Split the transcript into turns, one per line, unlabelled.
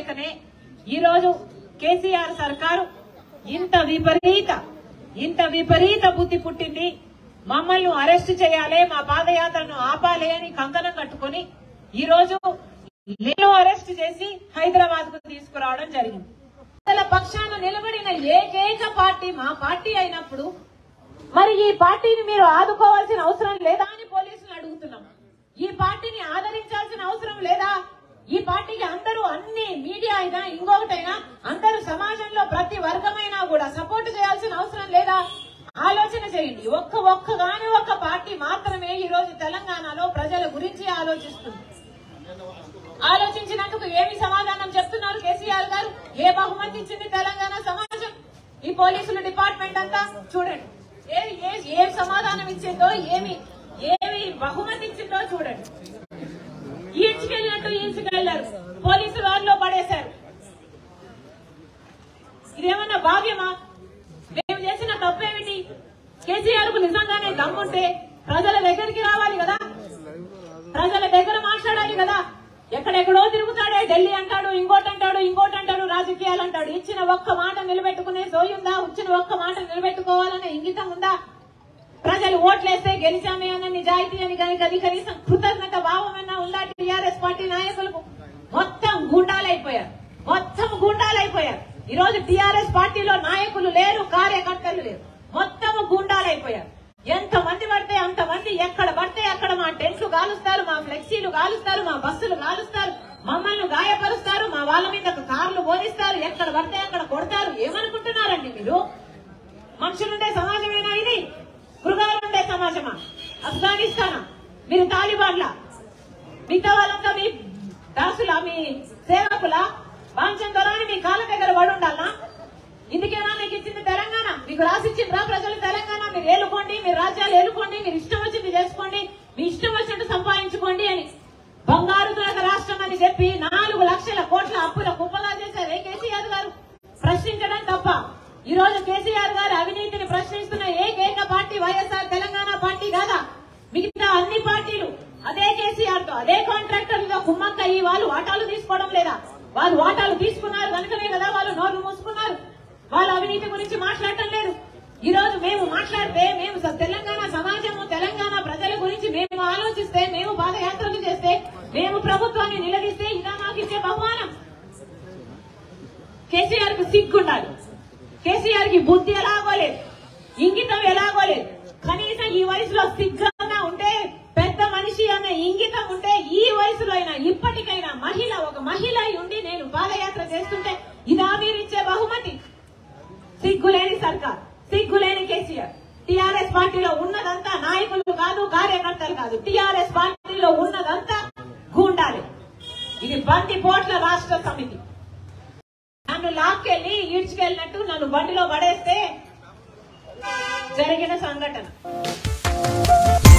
లేకనే ఈ రోజు కేసీఆర్ సర్కారు ఇంత విపరీత ఇంత విపరీత బుద్ధి పుట్టింది మమ్మల్ని అరెస్ట్ చేయాలి మా పాదయాత్రను ఆపాలి అని కంకణం కట్టుకొని ఈ రోజు నేను అరెస్ట్ చేసి హైదరాబాద్ కు తీసుకురావడం జరిగింది ప్రజల పక్షాన నిలబడిన ఏకైక పార్టీ మా పార్టీ అయినప్పుడు మరి ఈ పార్టీని మీరు ఆదుకోవాల్సిన అవసరం లేదా అని పోలీసులు అడుగుతున్నాం ఈ పార్టీని ఆదరించాల్సిన అవసరం లేదా ఈ పార్టీకి అందరూ అన్ని మీడియా అయినా ఇంకొకటైనా అందరూ సమాజంలో ప్రతి వర్గమైనా కూడా సపోర్ట్ చేయాల్సిన అవసరం లేదా ఆలోచన చేయండి ఒక్క ఒక్కగానే ఒక్క పార్టీ మాత్రమే ఈ రోజు తెలంగాణలో ప్రజల గురించి ఆలోచిస్తుంది ఆలోచించినందుకు ఏమి సమాధానం చెప్తున్నారు కేసీఆర్ గారు ఏ బహుమతి ఇచ్చింది తెలంగాణ సమాజం ఈ పోలీసుల డిపార్ట్మెంట్ అంతా చూడండి ఏ ఏ ఏ సమాధానం ఇచ్చిందో ఏమి ఏమి బహుమతి ఇచ్చిందో చూడండి ఈడ్చుకెళ్ళినట్టు ఈడ్చుకెళ్లారు పోలీసులు వారిలో పడేశారు ఇదేమన్నా భావ్యమా మేము చేసిన తప్పేమిటి కేసీఆర్ కు నిజంగానే దమ్ముంటే ప్రజల దగ్గరికి రావాలి కదా ప్రజల దగ్గర మాట్లాడాలి కదా ఎక్కడెక్కడో తిరుగుతాడే ఢిల్లీ అంటాడు ఇంకోటి అంటాడు ఇంకోటి అంటాడు రాజకీయాలు అంటాడు ఇచ్చిన ఒక్క మాట నిలబెట్టుకునే సోయుందా ఇచ్చిన ఒక్క మాట నిలబెట్టుకోవాలనే ఇంగితం ఉందా ప్రజలు ఓట్లేస్తే గెలిచామే అన్న నిజాయితీ అని కానీ కది కనీసం కృతజ్ఞత భావమైనా ఉందా టీఆర్ఎస్ పార్టీ నాయకులకు మొత్తం గుండాలైపోయారు మొత్తం గుండాలైపోయారు ఈ రోజు టీఆర్ఎస్ పార్టీలో నాయకులు లేరు కార్యకర్తలు లేరు మొత్తం గుండాలైపోయారు ఎంత మంది పడితే అంత మంది ఎక్కడ పడితే అక్కడ మా టెంట్లు కాలుస్తారు మా ఫ్లెక్సీలు కాలుస్తారు మా బస్సులు కాలుస్తారు మమ్మల్ని గాయపరుస్తారు మా వాళ్ళ మీద కార్లు పోనిస్తారు ఎక్కడ పడితే అక్కడ కొడతారు ఏమనుకుంటున్నారండి మీరు మనుషులుండే సమాజమేనా ఇది మృగాలుండే సమాజమా ఆఫ్ఘనిస్తానా మీరు తాలిబాన్లా మిగతా వాళ్ళంతా మీ దాసులా మీ సేవకులా వాంఛంతరాని మీ కాళ్ళ దగ్గర పడి ఉండాలనా ఇందుకేనా మీకు ఇచ్చింది తెలంగాణ మీకు రాసిచ్చిండ్రా ప్రజలు తెలంగాణ మీరు ఏలుకోండి మీరు రాజ్యాలు ఏలుకోండి మీరు ఇష్టం వచ్చింది చేసుకోండి మీ ఇష్టం వచ్చినట్టు సంపాదించుకోండి అని బంగారు తులక రాష్ట్రం అని చెప్పి నాలుగు లక్షల కోట్ల అప్పుల కుప్పలా చేశారు ఏ కేసీఆర్ గారు ప్రశ్నించడం తప్ప ఈ రోజు కేసీఆర్ గారు అవినీతిని ప్రశ్నిస్తున్న ఏకైక పార్టీ వైఎస్ఆర్ తెలంగాణ పార్టీ కాదా మిగతా అన్ని పార్టీలు అదే కేసీఆర్ తో అదే కాంట్రాక్టర్లతో కుమ్మక్కయ్యి వాళ్ళు వాటాలు తీసుకోవడం లేదా వాళ్ళు వాటాలు తీసుకున్నారు కనుకనే కదా వాళ్ళు నోరు మూసుకున్నారు వాళ్ళు అవినీతి గురించి మాట్లాడటం లేదు ఈ రోజు మేము మాట్లాడితే మేము స- తెలంగాణ సమాజము తెలంగాణ ప్రజల గురించి మేము ఆలోచిస్తే మేము పాదయాత్రలు చేస్తే మేము ప్రభుత్వాన్ని నిలదీస్తే ఇదా మాకు ఇచ్చే బహుమానం కేసీఆర్ కు సిగ్గుండాలి కేసీఆర్ కి బుద్ధి ఎలాగోలేదు ఇంగితం ఎలాగోలేదు కనీసం ఈ వయసులో సిగ్గుగా ఉంటే పెద్ద మనిషి అన్న ఇంగితం ఉంటే ఈ వయసులో అయినా ఇప్పటికైనా మహిళ ఒక మహిళ అయి ఉండి నేను పాదయాత్ర చేస్తుంటే ఇదా మీరు ఇచ్చే బహుమతి సిగ్గులేని సర్కార్ సిగ్గులేని కేసీఆర్ టిఆర్ఎస్ పార్టీలో ఉన్నదంతా నాయకులు కాదు కార్యకర్తలు కాదు టిఆర్ఎస్ పార్టీలో ఉన్నదంతా గూండాలి ఇది బంది పోట్ల రాష్ట్ర సమితి నన్ను లాక్కెళ్ళి ఈడ్చుకెళ్ళినట్టు నన్ను బండిలో పడేస్తే జరిగిన సంఘటన